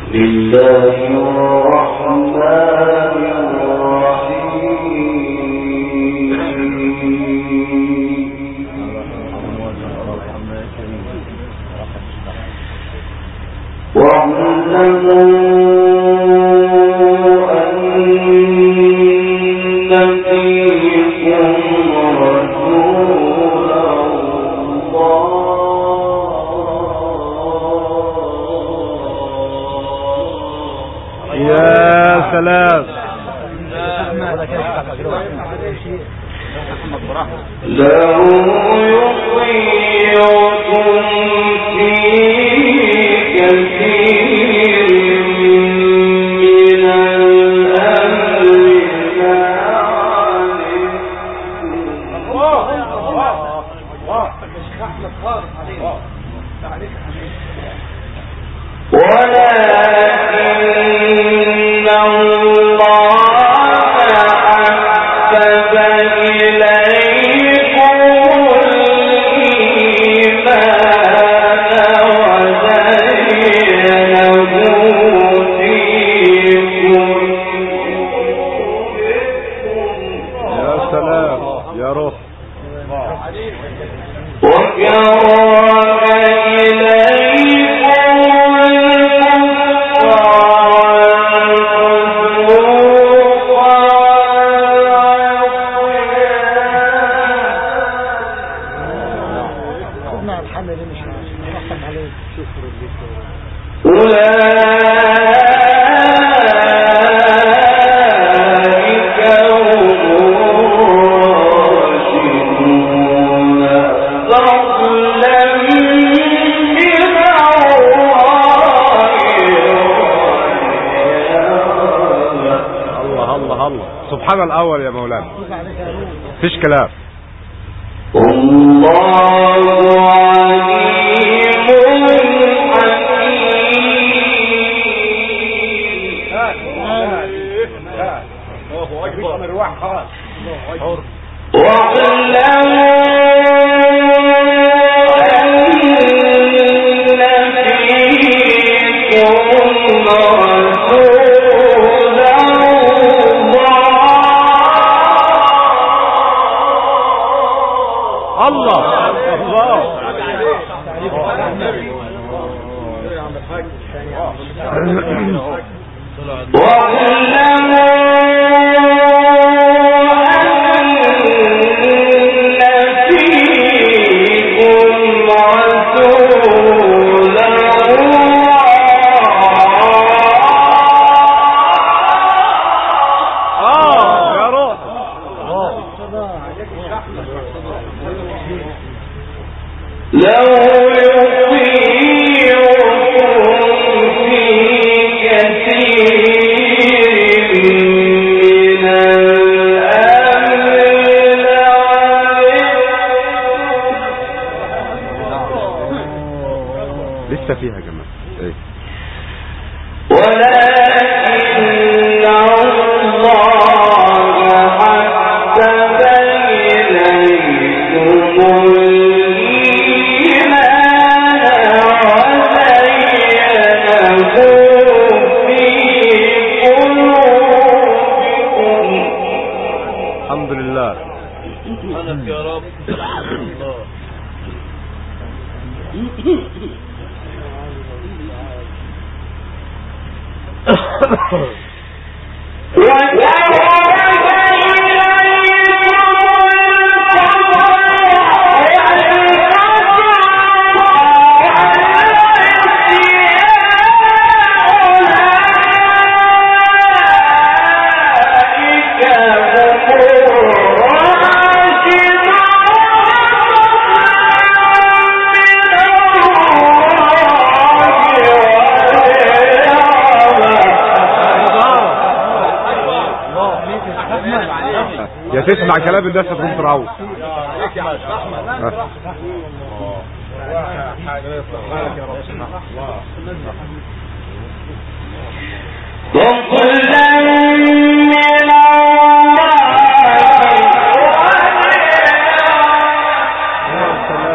تسمع كلام الناس تقوم تروح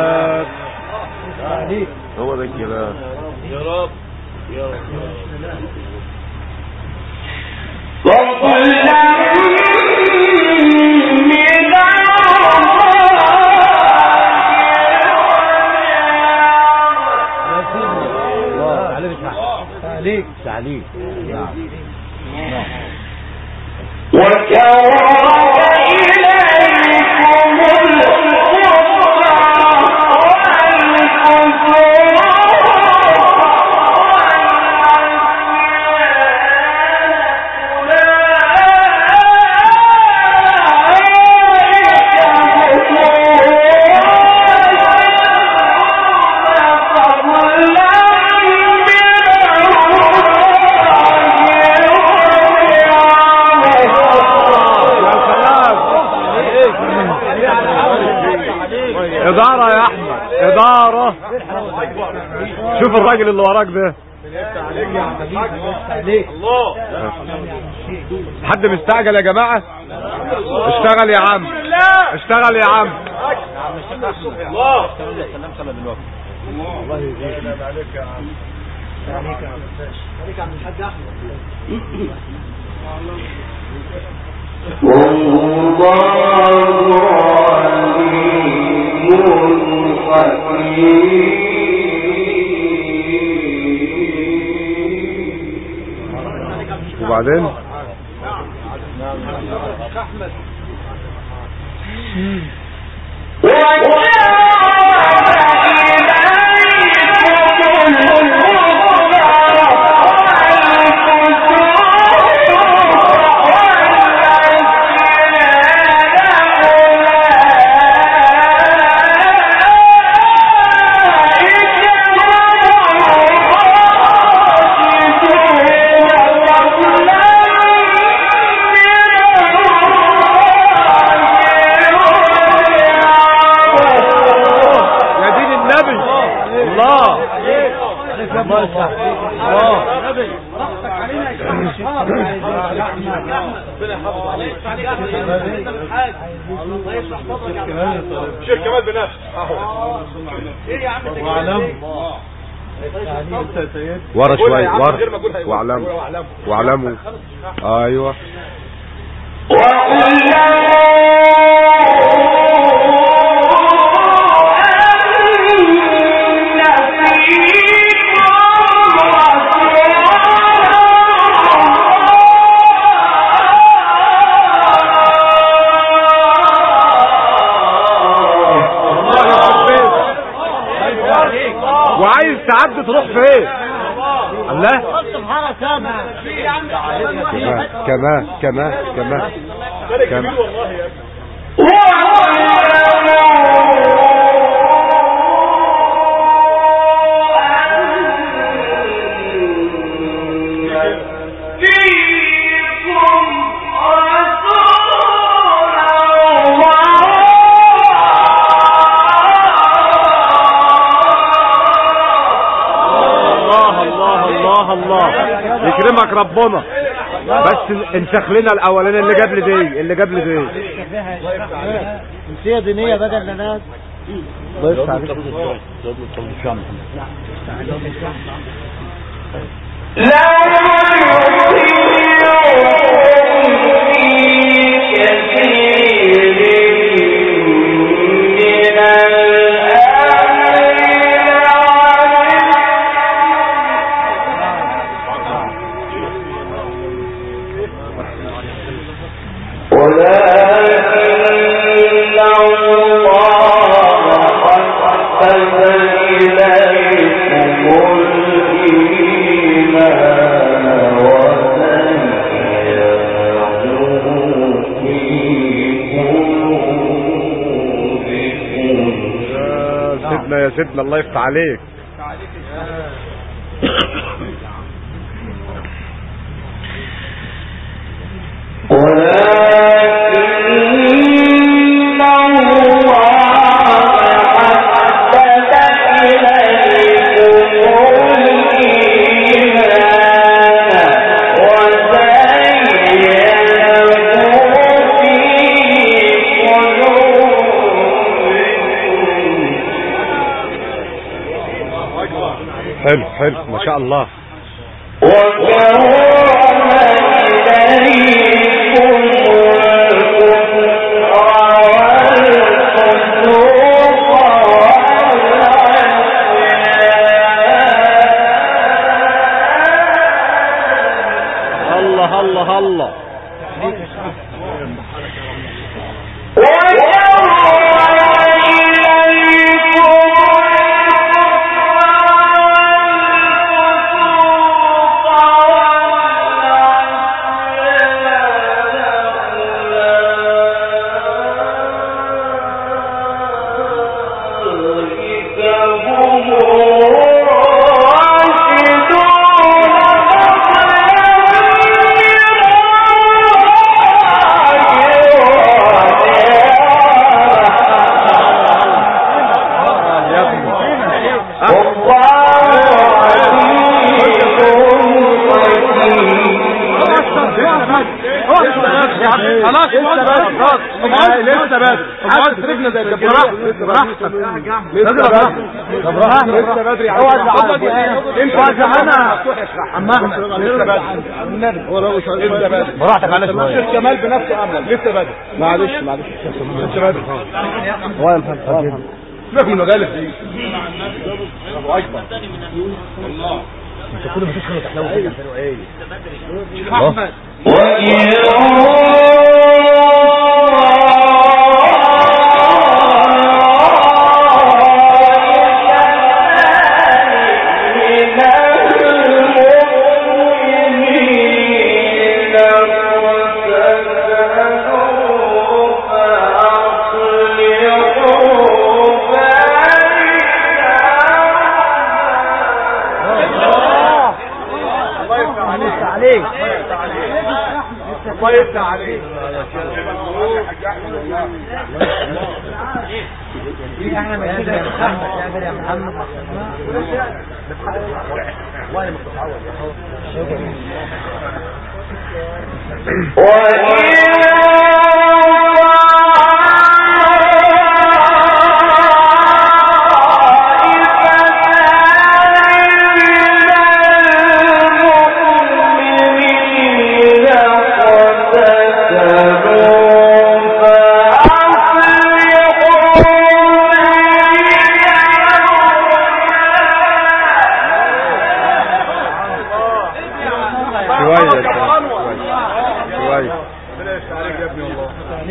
هو ده الكلام يا رب يا رب عليك وكرم إليكم إدارة يا أحمد إدارة شوف الراجل اللي وراك ده حد مستعجل يا جماعة اشتغل يا عم اشتغل يا عم وبعدين يا دين النبي الله شيخ كمال بنفسه اهو ورا قولها يا شوية عم من غير ما ورا أقولها يا واعلموا واعلموا. واعلموا ايوه الله يحفظك وعايز تعدي تروح فين الله كمان كمان كمان كمان ملك كم؟ جميل والله يا ابني الله الله الله الله يكرمك ربنا بس انسخ لنا الاولاني اللي جاب لي دي اللي جاب لي دي جنسية دينية بدل لناس بس عليك يا سيدنا يا سيدنا الله يفتح عليك حلو حلو ما شاء الله خلاص خلاص لسه بس عايز ترجنا زي براحتك براحتك لسه براحتك لسه بدري انت انا عم احمد لسه بدري براحتك معلش الشيخ كمال بنفسه امل لسه بدري معلش معلش لسه بدري هو يا محمد هو يا محمد سيبك من المجالس دي الله اكبر الله انت كل ما تدخل تحلو ايه احمد الله يفتح عليك احنا من كده يا محمد يا محمد والله ما كنت شوية شوية ربنا يفتح عليك يا ابني والله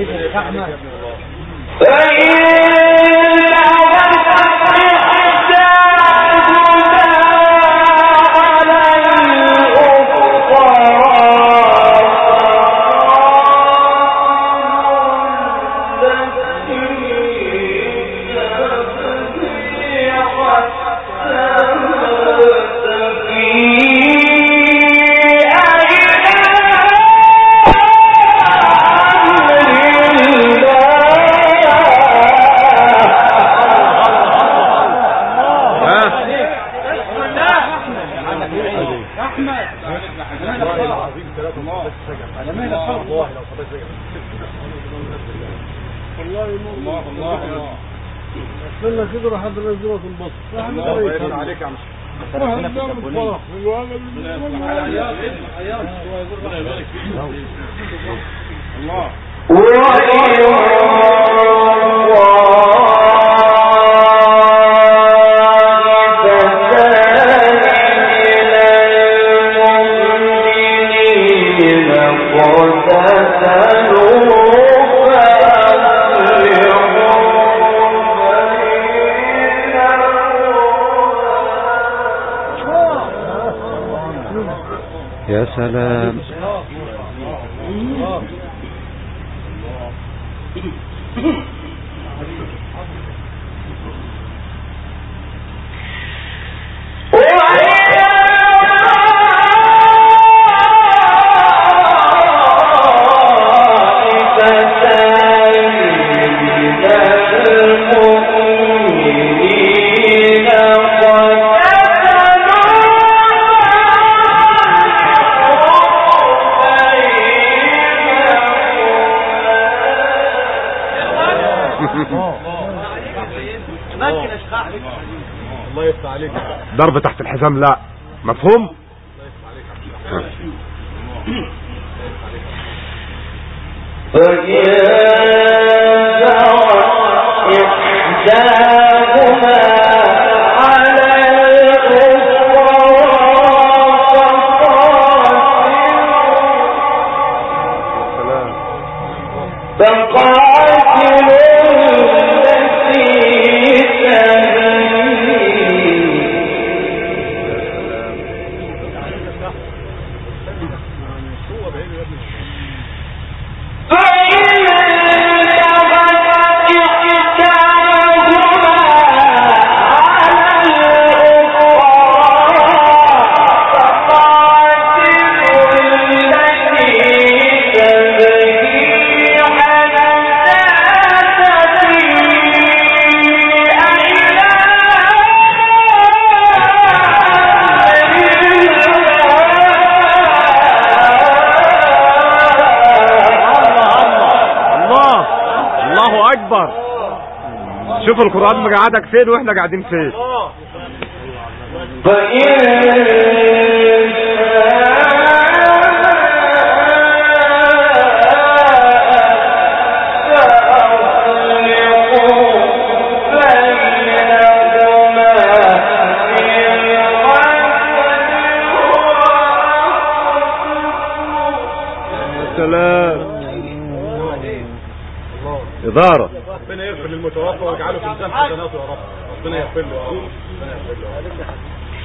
استنى كده راح انزله في البصر الله يفتح عليك يا عم الله يا سلام الله يفتح عليك ضرب تحت الحزام لا مفهوم فإن تبت إحداهما الله اكبر شوف القرآن مقعدك فين واحنا قاعدين فين سلام إدارة ربنا يغفر للمتوفى ويجعله في ميزان حسناته يا رب ربنا يغفر له يا رب ربنا يغفر له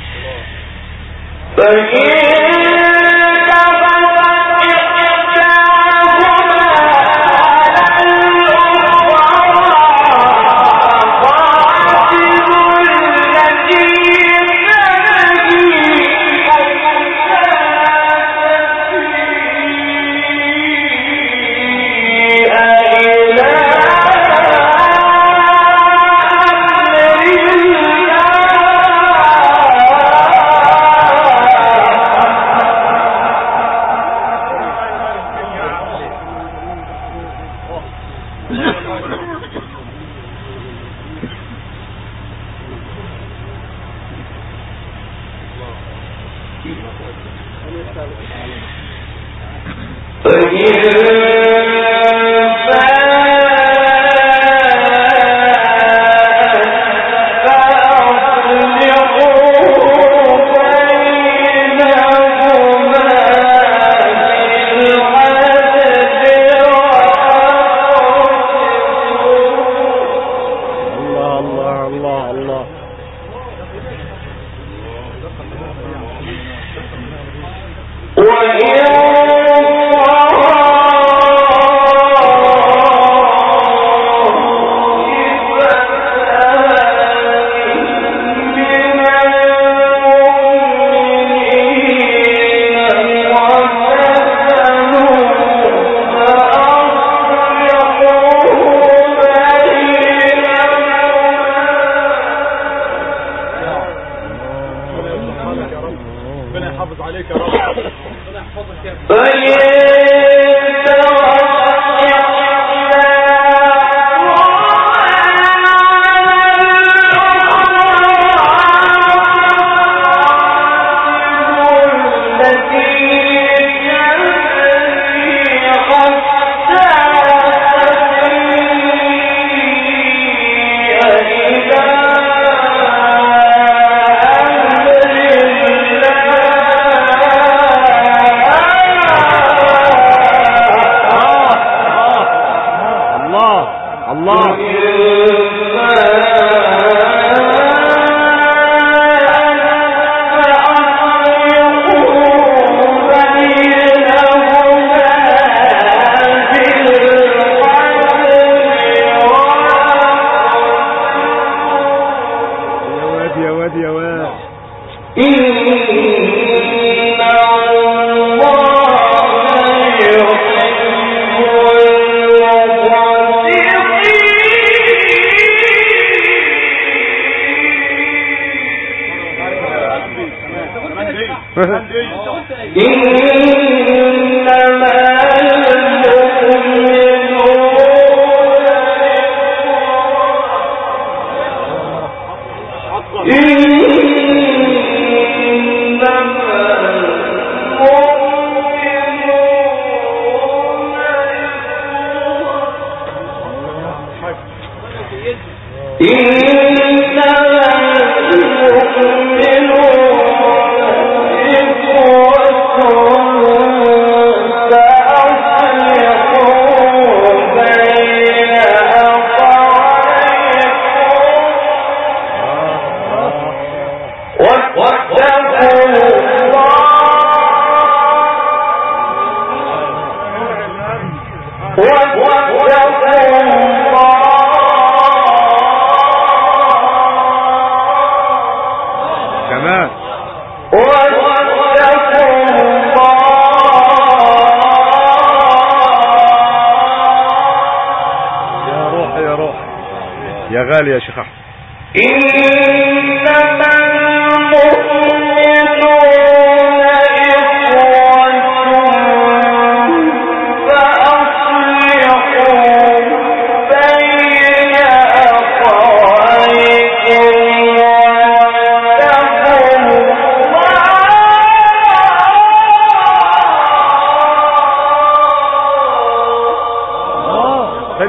الله الله الله الله ربنا يحافظ عليك يا رب ربنا يحفظك يا الله الله يا واد يا واد يا واد كمان يا روح يا روح يا غالي يا شيخ احمد إنما المؤمنون إخوة فأصلحوا بين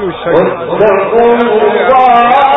والشجر واتقوا الله